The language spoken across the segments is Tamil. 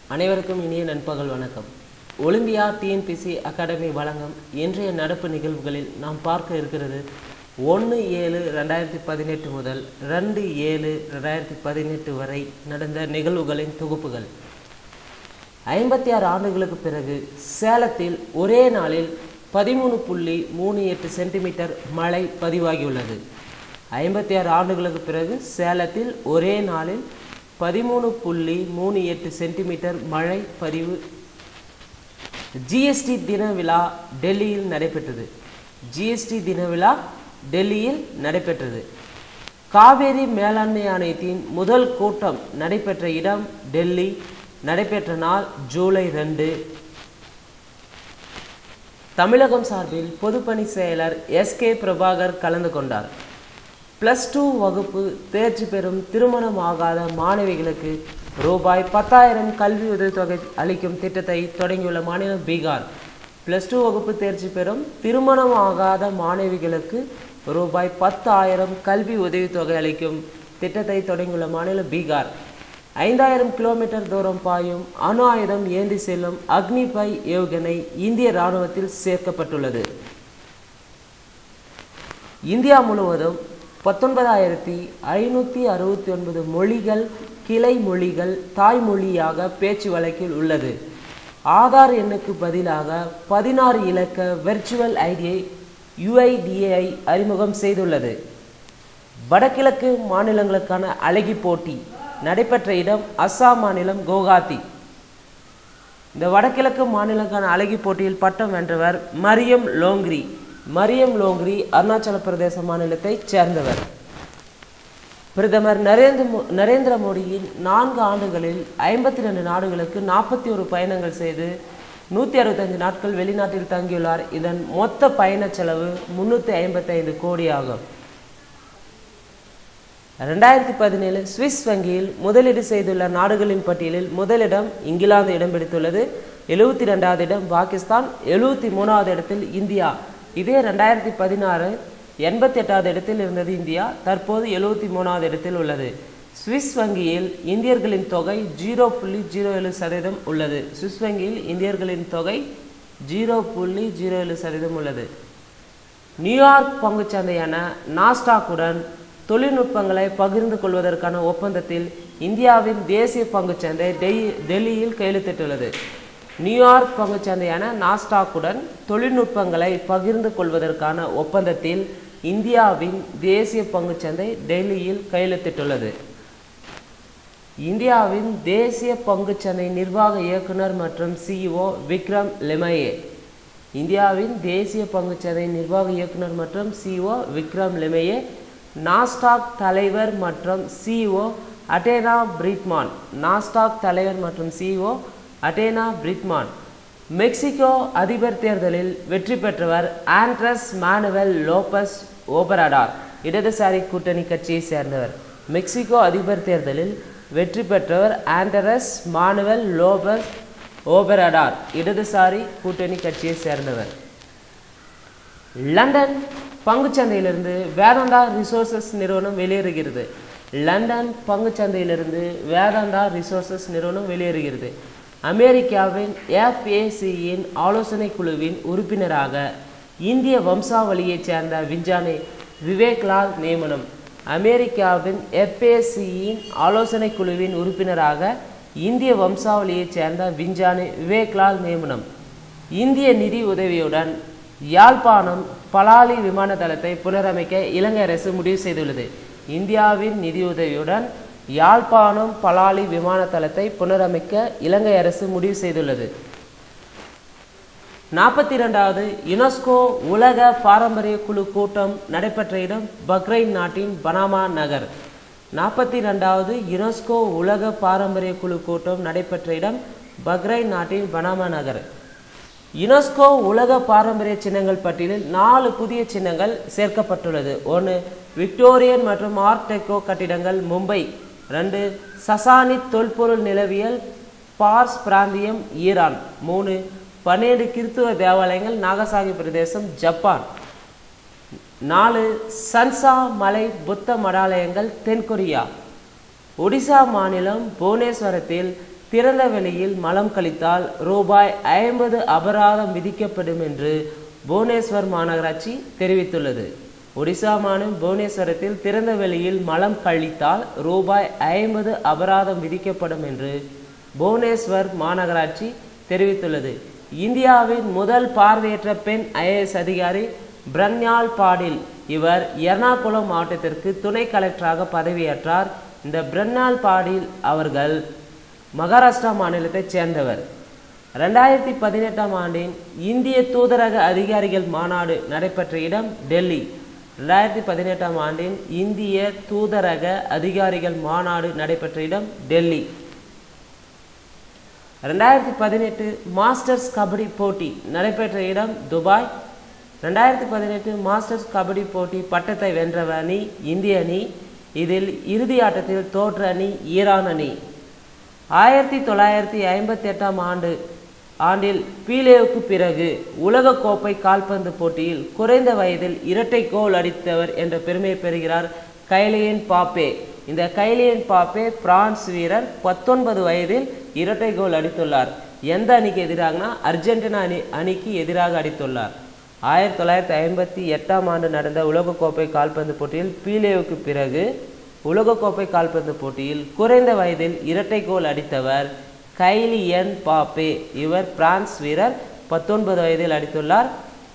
அனைவருக்கும் இனிய நண்பகல் வணக்கம் ஒலிம்பியா டிஎன்பிசி அகாடமி வழங்கும் இன்றைய நடப்பு நிகழ்வுகளில் நாம் பார்க்க இருக்கிறது ஒன்று ஏழு ரெண்டாயிரத்தி பதினெட்டு முதல் ரெண்டு ஏழு ரெண்டாயிரத்தி பதினெட்டு வரை நடந்த நிகழ்வுகளின் தொகுப்புகள் ஐம்பத்தி ஆறு ஆண்டுகளுக்கு பிறகு சேலத்தில் ஒரே நாளில் பதிமூணு புள்ளி மூணு எட்டு சென்டிமீட்டர் மழை பதிவாகியுள்ளது ஐம்பத்தி ஆறு ஆண்டுகளுக்கு பிறகு சேலத்தில் ஒரே நாளில் பதிமூணு புள்ளி மூணு எட்டு சென்டிமீட்டர் மழை பதிவு ஜிஎஸ்டி தின விழா டெல்லியில் நடைபெற்றது ஜிஎஸ்டி தின விழா டெல்லியில் நடைபெற்றது காவேரி மேலாண்மை ஆணையத்தின் முதல் கூட்டம் நடைபெற்ற இடம் டெல்லி நடைபெற்ற நாள் ஜூலை ரெண்டு தமிழகம் சார்பில் பொதுப்பணி செயலர் எஸ் கே பிரபாகர் கலந்து கொண்டார் பிளஸ் டூ வகுப்பு தேர்ச்சி பெறும் திருமணம் ஆகாத மாணவிகளுக்கு ரூபாய் பத்தாயிரம் கல்வி உதவித்தொகை அளிக்கும் திட்டத்தை தொடங்கியுள்ள மாநிலம் பீகார் பிளஸ் டூ வகுப்பு தேர்ச்சி பெறும் திருமணம் ஆகாத மாணவிகளுக்கு ரூபாய் பத்தாயிரம் கல்வி உதவித்தொகை அளிக்கும் திட்டத்தை தொடங்கியுள்ள மாநிலம் பீகார் ஐந்தாயிரம் கிலோமீட்டர் தூரம் பாயும் அணு ஆயுதம் ஏந்தி செல்லும் அக்னிபை ஏவுகணை இந்திய இராணுவத்தில் சேர்க்கப்பட்டுள்ளது இந்தியா முழுவதும் பத்தொன்பதாயிரத்தி ஐநூற்றி அறுபத்தி ஒன்பது மொழிகள் கிளை மொழிகள் தாய்மொழியாக பேச்சு வழக்கில் உள்ளது ஆதார் எண்ணுக்கு பதிலாக பதினாறு இலக்க வெர்ச்சுவல் ஐடியை யுஐடிஏஐ அறிமுகம் செய்துள்ளது வடகிழக்கு மாநிலங்களுக்கான அழகி போட்டி நடைபெற்ற இடம் அஸ்ஸாம் மாநிலம் குவஹாத்தி இந்த வடகிழக்கு மாநிலங்களுக்கான அழகி போட்டியில் பட்டம் வென்றவர் மரியம் லோங்ரி மரியம் லோங்ரி அருணாச்சல பிரதேச மாநிலத்தைச் சேர்ந்தவர் பிரதமர் நரேந்திர மோ நரேந்திர மோடியின் நான்கு ஆண்டுகளில் ஐம்பத்தி ரெண்டு நாடுகளுக்கு நாற்பத்தி ஒரு பயணங்கள் செய்து நூற்றி அறுபத்தஞ்சு நாட்கள் வெளிநாட்டில் தங்கியுள்ளார் இதன் மொத்த பயண செலவு முன்னூற்றி ஐம்பத்தைந்து கோடி ஆகும் ரெண்டாயிரத்தி பதினேழு சுவிஸ் வங்கியில் முதலீடு செய்துள்ள நாடுகளின் பட்டியலில் முதலிடம் இங்கிலாந்து இடம் பிடித்துள்ளது எழுபத்தி ரெண்டாவது இடம் பாகிஸ்தான் எழுபத்தி மூணாவது இடத்தில் இந்தியா இதே ரெண்டாயிரத்தி பதினாறு எண்பத்தி எட்டாவது இடத்தில் இருந்தது இந்தியா தற்போது எழுபத்தி மூணாவது இடத்தில் உள்ளது சுவிஸ் வங்கியில் இந்தியர்களின் தொகை ஜீரோ புள்ளி ஜீரோ ஏழு சதவீதம் உள்ளது சுவிஸ் வங்கியில் இந்தியர்களின் தொகை ஜீரோ புள்ளி ஜீரோ ஏழு சதவீதம் உள்ளது நியூயார்க் பங்குச்சந்தையான நாஸ்டாக்குடன் தொழில்நுட்பங்களை பகிர்ந்து கொள்வதற்கான ஒப்பந்தத்தில் இந்தியாவின் தேசிய பங்குச்சந்தை டெல்லியில் கையெழுத்திட்டுள்ளது நியூயார்க் பங்குச்சந்தையான நாஸ்டாக்குடன் தொழில்நுட்பங்களை பகிர்ந்து கொள்வதற்கான ஒப்பந்தத்தில் இந்தியாவின் தேசிய பங்குச்சந்தை டெல்லியில் கையெழுத்திட்டுள்ளது இந்தியாவின் தேசிய பங்குச்சந்தை நிர்வாக இயக்குனர் மற்றும் சிஇஓ விக்ரம் லெமையே இந்தியாவின் தேசிய பங்குச்சந்தை நிர்வாக இயக்குனர் மற்றும் சிஇஓ விக்ரம் லெமையே நாஸ்டாக் தலைவர் மற்றும் சிஇஓ அட்டேனா பிரிட்மான் நாஸ்டாக் தலைவர் மற்றும் சிஇஓ அட்டேனா பிரிட்மான் மெக்சிகோ அதிபர் தேர்தலில் வெற்றி பெற்றவர் ஆண்ட்ரஸ் மானுவல் லோபஸ் ஓபராடார் இடதுசாரி கூட்டணி கட்சியை சேர்ந்தவர் மெக்சிகோ அதிபர் தேர்தலில் வெற்றி பெற்றவர் ஆண்டரஸ் மானுவல் லோபஸ் ஓபராடார் இடதுசாரி கூட்டணி கட்சியை சேர்ந்தவர் லண்டன் பங்குச்சந்தையிலிருந்து வேதாந்தா ரிசோர்சஸ் நிறுவனம் வெளியேறுகிறது லண்டன் பங்குச்சந்தையிலிருந்து வேதாந்தா ரிசோர்சஸ் நிறுவனம் வெளியேறுகிறது அமெரிக்காவின் எஃப்ஏசியின் ஆலோசனை குழுவின் உறுப்பினராக இந்திய வம்சாவளியைச் சேர்ந்த விஞ்ஞானி விவேக்லால் நியமனம் அமெரிக்காவின் எஃப்ஏசியின் ஆலோசனை குழுவின் உறுப்பினராக இந்திய வம்சாவளியைச் சேர்ந்த விஞ்ஞானி விவேக்லால் நியமனம் இந்திய நிதி உதவியுடன் யாழ்ப்பாணம் பலாலி விமான தளத்தை புனரமைக்க இலங்கை அரசு முடிவு செய்துள்ளது இந்தியாவின் நிதியுதவியுடன் யாழ்ப்பாணம் பலாலி விமான தளத்தை புனரமைக்க இலங்கை அரசு முடிவு செய்துள்ளது நாற்பத்தி இரண்டாவது யுனெஸ்கோ உலக பாரம்பரிய குழு கூட்டம் நடைபெற்ற இடம் பக்ரைன் நாட்டின் பனாமா நகர் நாற்பத்தி ரெண்டாவது யுனெஸ்கோ உலக பாரம்பரிய குழு கூட்டம் நடைபெற்ற இடம் பக்ரைன் நாட்டின் பனாமா நகர் யுனெஸ்கோ உலக பாரம்பரிய சின்னங்கள் பட்டியலில் நாலு புதிய சின்னங்கள் சேர்க்கப்பட்டுள்ளது ஒன்று விக்டோரியன் மற்றும் ஆர்ட் டெக்கோ கட்டிடங்கள் மும்பை ரெண்டு சசானித் தொல்பொருள் நிலவியல் பார்ஸ் பிராந்தியம் ஈரான் மூணு பன்னிரண்டு கிறித்துவ தேவாலயங்கள் நாகசாகி பிரதேசம் ஜப்பான் நாலு சன்சா மலை புத்த மடாலயங்கள் தென்கொரியா ஒடிசா மாநிலம் புவனேஸ்வரத்தில் திறந்த வெளியில் மலம் கழித்தால் ரூபாய் ஐம்பது அபராதம் விதிக்கப்படும் என்று புவனேஸ்வர் மாநகராட்சி தெரிவித்துள்ளது ஒடிசா மாநிலம் புவனேஸ்வரத்தில் திறந்த வெளியில் மலம் கழித்தால் ரூபாய் ஐம்பது அபராதம் விதிக்கப்படும் என்று புவனேஸ்வர் மாநகராட்சி தெரிவித்துள்ளது இந்தியாவின் முதல் பார்வையற்ற பெண் ஐஏஎஸ் அதிகாரி பிரன்யால் பாடில் இவர் எர்ணாகுளம் மாவட்டத்திற்கு துணை கலெக்டராக பதவியேற்றார் இந்த பிரன்யால் பாடில் அவர்கள் மகாராஷ்டிரா மாநிலத்தைச் சேர்ந்தவர் ரெண்டாயிரத்தி பதினெட்டாம் ஆண்டின் இந்திய தூதரக அதிகாரிகள் மாநாடு நடைபெற்ற இடம் டெல்லி ரெண்டாயிரத்தி பதினெட்டாம் ஆண்டின் இந்திய தூதரக அதிகாரிகள் மாநாடு நடைபெற்ற இடம் டெல்லி ரெண்டாயிரத்தி பதினெட்டு மாஸ்டர்ஸ் கபடி போட்டி நடைபெற்ற இடம் துபாய் ரெண்டாயிரத்தி பதினெட்டு மாஸ்டர்ஸ் கபடி போட்டி பட்டத்தை வென்ற அணி இந்திய அணி இதில் இறுதி ஆட்டத்தில் தோற்ற அணி ஈரான் அணி ஆயிரத்தி தொள்ளாயிரத்தி ஐம்பத்தி எட்டாம் ஆண்டு ஆண்டில் பீலேவுக்கு பிறகு உலகக்கோப்பை கால்பந்து போட்டியில் குறைந்த வயதில் இரட்டை கோல் அடித்தவர் என்ற பெருமையை பெறுகிறார் கைலியன் பாப்பே இந்த கைலியன் பாப்பே பிரான்ஸ் வீரர் பத்தொன்பது வயதில் இரட்டை கோல் அடித்துள்ளார் எந்த அணிக்கு எதிராகனா அர்ஜென்டினா அணி அணிக்கு எதிராக அடித்துள்ளார் ஆயிரத்தி தொள்ளாயிரத்தி ஐம்பத்தி எட்டாம் ஆண்டு நடந்த உலகக்கோப்பை கால்பந்து போட்டியில் பீலேவுக்கு பிறகு உலகக்கோப்பை கால்பந்து போட்டியில் குறைந்த வயதில் இரட்டை கோல் அடித்தவர் கைலியன் பாப்பே இவர் பிரான்ஸ் வீரர் பத்தொன்பது வயதில் அடித்துள்ளார்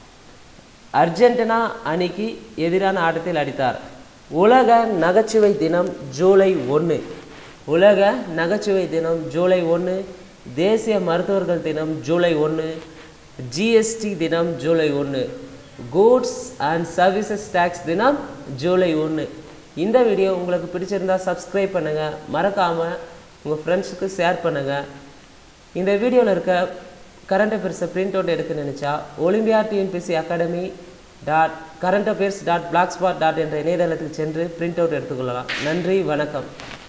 அர்ஜென்டினா அணிக்கு எதிரான ஆட்டத்தில் அடித்தார் உலக நகைச்சுவை தினம் ஜூலை ஒன்று உலக நகைச்சுவை தினம் ஜூலை ஒன்று தேசிய மருத்துவர்கள் தினம் ஜூலை ஒன்று ஜிஎஸ்டி தினம் ஜூலை ஒன்று கூட்ஸ் அண்ட் சர்வீசஸ் டேக்ஸ் தினம் ஜூலை ஒன்று இந்த வீடியோ உங்களுக்கு பிடிச்சிருந்தா சப்ஸ்கிரைப் பண்ணுங்கள் மறக்காமல் உங்கள் ஃப்ரெண்ட்ஸுக்கு ஷேர் பண்ணுங்கள் இந்த வீடியோவில் இருக்க கரண்ட் அஃபேர்ஸை பிரிண்ட் அவுட் எடுக்க நினச்சா Olympia TNPSC academy dot current affairs dot blogspot dot என்ற இணையதளத்துக்கு சென்று பிரிண்ட் அவுட் எடுத்துக்கொள்ளலாம் நன்றி வணக்கம்